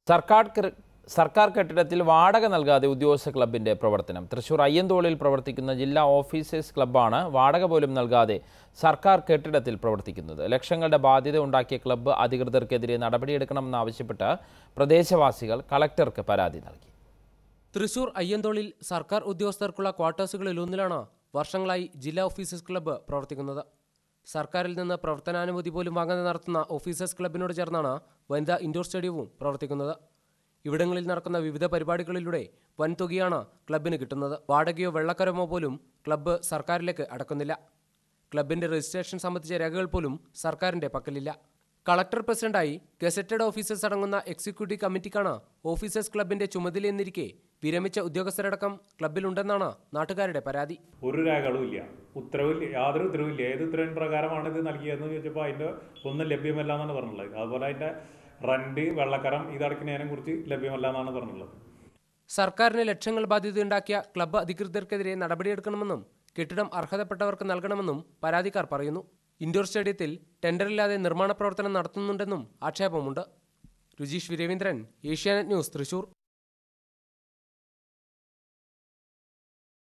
സർക്കാർ കെർ- സർക്കാർ കെട്ടിടത്തിൽ വാടക നൽകാതെ ഉദ്യോഗസ്ഥ ക്ലബിന്റെ പ്രവർത്തനം തൃശൂർ അയ്യന്തോളിൽ പ്രവർത്തിക്കുന്ന ജില്ലാ ഓഫീസേഴ്സ് ക്ലബ്ബാണ് വാടക പോലും നൽകാതെ സർക്കാർ കെട്ടിടത്തിൽ പ്രവർത്തിക്കുന്നത് ലക്ഷങ്ങളുടെ ബാധ്യത ഉണ്ടാക്കിയ ക്ലബ്ബ് അധികൃതർക്കെതിരെ നടപടിയെടുക്കണമെന്നാവശ്യപ്പെട്ട് പ്രദേശവാസികൾ കളക്ടർക്ക് പരാതി നൽകി തൃശൂർ അയ്യന്തോളിൽ സർക്കാർ ഉദ്യോഗസ്ഥർക്കുള്ള ക്വാർട്ടേഴ്സുകളിലൊന്നിലാണ് വർഷങ്ങളായി ജില്ലാ ഓഫീസേഴ്സ് ക്ലബ്ബ് പ്രവർത്തിക്കുന്നത് സർക്കാരിൽ നിന്ന് പ്രവർത്തനാനുമതി പോലും വാങ്ങാതെ നടത്തുന്ന ഓഫീസേഴ്സ് ക്ലബിനോട് ചേർന്നാണ് വനിതാ ഇൻഡോർ സ്റ്റേഡിയവും പ്രവർത്തിക്കുന്നത് ഇവിടങ്ങളിൽ നടക്കുന്ന വിവിധ പരിപാടികളിലൂടെ വൻതുകയാണ് ക്ലബിന് കിട്ടുന്നത് വാടകയോ വെള്ളക്കരമോ പോലും ക്ലബ്ബ് സർക്കാരിലേക്ക് അടക്കുന്നില്ല ക്ലബിന്റെ രജിസ്ട്രേഷൻ സംബന്ധിച്ച രേഖകൾ പോലും സർക്കാരിന്റെ പക്കലില്ല കളക്ടർ പ്രസിഡന്റായി ഗസറ്റഡ് ഓഫീസേഴ്സ് അടങ്ങുന്ന എക്സിക്യൂട്ടീവ് കമ്മിറ്റിക്കാണ് ഓഫീസേഴ്സ് ക്ലബിന്റെ ചുമതലയെന്നിരിക്കെ വിരമിച്ച ഉദ്യോഗസ്ഥരടക്കം ക്ലബിലുണ്ടെന്നാണ് നാട്ടുകാരുടെ പരാതി ഒരു രേഖകളും ഇല്ല ഉത്തരവില്ല യാതൊരു ഉത്തരവില്ല ഏത് ഉത്തരവിൻ പ്രകാരമാണ് ഇത് നൽകിയതെന്ന് ചോദിച്ചപ്പോൾ അതിൻ്റെ ഒന്നും ലഭ്യമല്ല എന്നാണ് പറഞ്ഞുള്ളത് അതുപോലെ അതിൻ്റെ റെന്റ് വെള്ളക്കരം ഇതടക്കുന്നതിനെ കുറിച്ച് ലഭ്യമല്ല എന്നാണ് പറഞ്ഞുള്ളത് സർക്കാരിന് ലക്ഷങ്ങൾ ബാധ്യതയുണ്ടാക്കിയ ക്ലബ്ബ് അധികൃതർക്കെതിരെ നടപടിയെടുക്കണമെന്നും കെട്ടിടം അർഹതപ്പെട്ടവർക്ക് നൽകണമെന്നും പരാതിക്കാർ പറയുന്നു ഇൻഡോർ സ്റ്റേഡിയത്തിൽ ടെൻഡറില്ലാതെ നിർമ്മാണ പ്രവർത്തനം നടത്തുന്നുണ്ടെന്നും ആക്ഷേപമുണ്ട് രുചീഷ് രവീന്ദ്രൻ ഏഷ്യാനെറ്റ് ന്യൂസ് തൃശൂർ